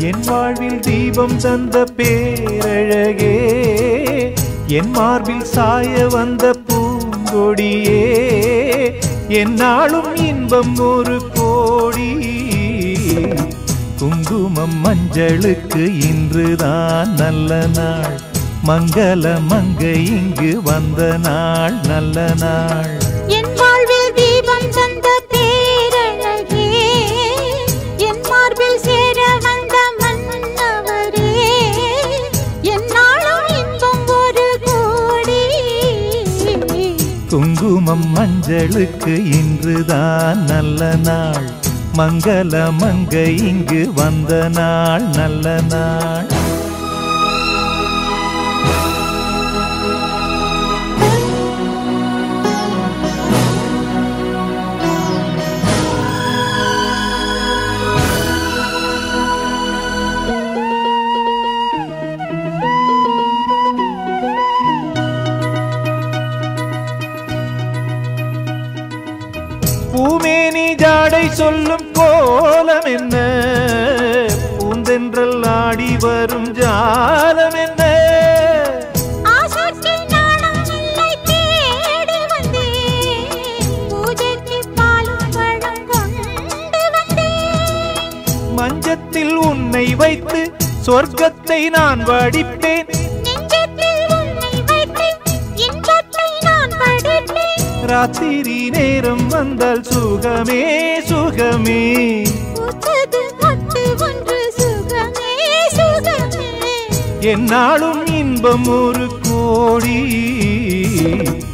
என் வாழ்வில் தீபம் தந்த பேரழகே என் மார்பில் சாய வந்த பூங்கொடியே என்னாலும் இன்பம் ஒரு கோடி குங்குமம் மஞ்சளுக்கு இன்றுதான் நல்ல நாள் மங்கள மங்கை இங்கு வந்த நாள் நல்ல நாள் என் வாழ்வில் தீபம் தந்த பேரழகே என் மார்பில் சேர வந்த மன்னவரே என்னாலும் இன்பம் ஒரு கோடி குங்குமம் மஞ்சளுக்கு இன்றுதான் நல்ல நாள் மங்கள மங்கை இங்கு வந்த நாள் நல்ல நாள் பூமேனி ஜாடை சொல்லும் கோலம் என்ன பூந்தென்றல் ஆடி வரும் ஜாலம் என்ன ஆசைக்கு நாணம் இல்லை தேடி வந்தேன் பூஜைக்கு பாலும் பழம் கொண்டு வந்தேன் மஞ்சத்தில் உன்னை வைத்து சொர்க்கத்தை நான் வடிப்பேன் நெஞ்சத்தில் உன்னை வைத்து இன்பத்தை நான் படிப்பேன் ராத்திரி நேரம் வந்தால் சுகமே சுகமே பூத்தது மொட்டு ஒன்று சுகமே சுகமே என்னாலும் இன்பம் ஒரு கோடி